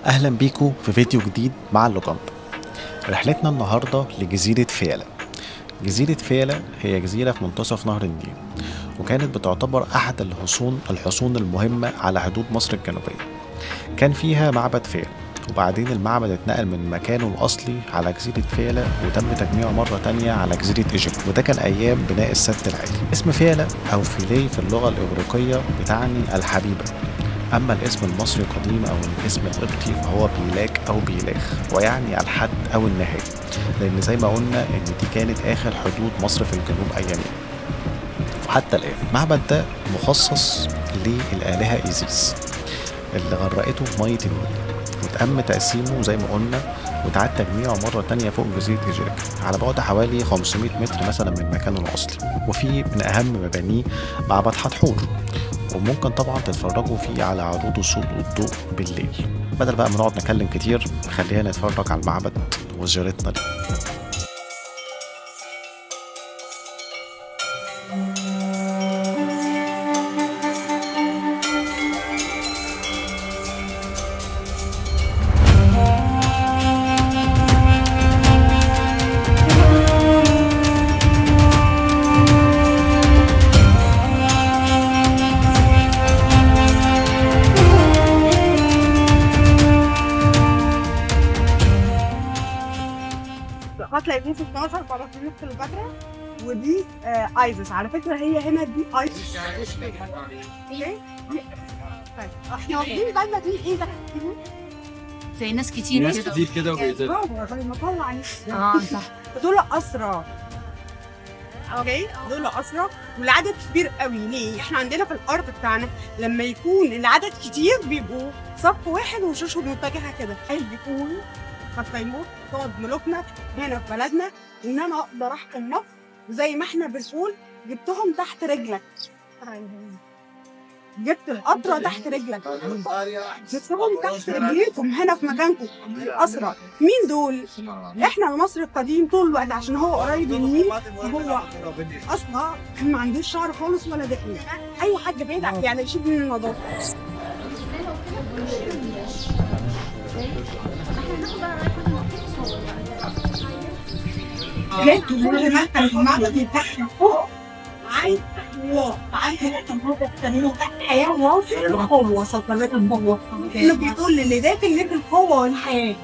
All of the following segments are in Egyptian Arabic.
أهلا بيكم في فيديو جديد مع اللوجاندا رحلتنا النهاردة لجزيرة فيلة جزيرة فيلة هي جزيرة في منتصف نهر النيل وكانت بتعتبر أحد الحصون الحصون المهمة على حدود مصر الجنوبية كان فيها معبد فيلة وبعدين المعبد اتنقل من مكانه الأصلي على جزيرة فيلة وتم تجميعه مرة تانية على جزيرة إيجيبت وده كان أيام بناء السد العالي اسم فيلة أو فيلي في اللغة الإغريقية بتعني الحبيبة أما الاسم المصري القديم أو الاسم القبطي فهو بيلاك أو بيلاخ ويعني الحد أو النهاية لأن زي ما قلنا إن دي كانت آخر حدود مصر في الجنوب أيامها وحتى الآن المعبد ده مخصص للآلهة إيزيس اللي غرقته في مية النيل وتم تقسيمه زي ما قلنا وتعاد تجميعه مرة تانية فوق جزيرة إيجيرك على بعد حوالي 500 متر مثلا من مكانه الأصلي وفي من أهم مبانيه معبد حتحور وممكن طبعا تتفرجوا فيه على عروض الصوت والضوء بالليل بدل بقى ما نقعد نتكلم كتير خلينا نتفرج على المعبد وزيارتنا ليه قتلى ابليس 12 بارافينوس كليوباترا ودي آه ايزس على فكره هي هنا دي ايزس اوكي دي- طيب احنا واخدين بالنا دي ايه ده؟ زي ناس كتير ناس كده كتير كده وبيقتلوا برافو زي ما طلع اه صح دول اسرى اوكي دول اسرى والعدد كبير قوي ليه؟ احنا عندنا في الارض بتاعنا لما يكون العدد كتير بيبقوا صف واحد وشوشهم متجهه كده حلو بيكون حتى يموت تقعد ملوكنا هنا في بلدنا ان انا اقدر احكم مصر زي ما احنا بنقول جبتهم تحت رجلك جبت القطرة تحت رجلك جبتهم تحت رجليكم هنا في مكانكم الأسرى مين دول؟ احنا المصري القديم طول الوقت عشان هو قريب من النيل هو اصلا ما عندوش شعر خالص ولا دقن اي حد بيدعك يعني يشيل من النظافه لقيت كل ما كان المعبد بتاعنا فوق عايز الله عايز النهارده تستنوا تحت حياه واصل القوه سلطنات القوه انه بيقول اللي داخل لك القوه والحياه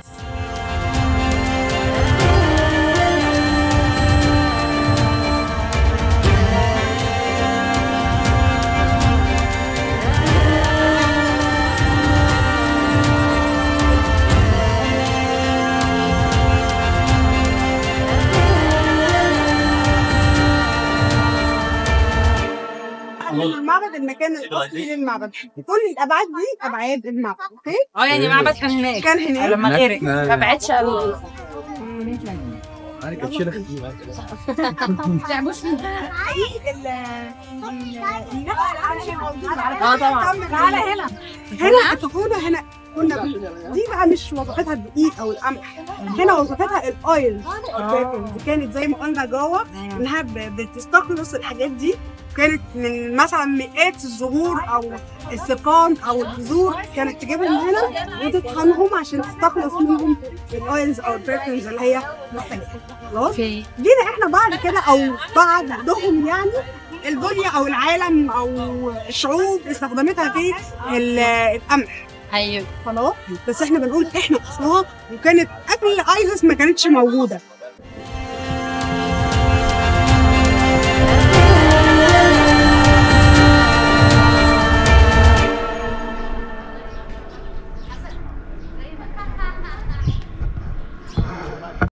المعبد المكان الاصلي للمعبد كل الابعاد دي ابعاد المعبد اوكي اه يعني معبد كان هناك كان هناك لما غرق ما بعدش قوي انا كنت شيلة تعبوش حقيقي ال ال- اه طبعا تعالى هنا هنا الطفوله هنا كنا بن- دي بقى مش وظيفتها الدقيق او القمح هنا وظيفتها الاويل دي كانت زي ما قلنا جوه انها ب- بتستخلص الحاجات دي كانت من مثلا مئات الزهور او السقام او البذور كانت تجيبهم هنا وتطحنهم عشان تستخلص منهم الاويلز او البرفيومز اللي هي محتاجاها خلاص اوكي جينا احنا بعد كده او بعدهم يعني الدنيا او العالم او الشعوب استخدمتها في ال- القمح ايوه خلاص بس احنا بنقول احنا اصلها وكانت قبل ايزس ما كانتش موجوده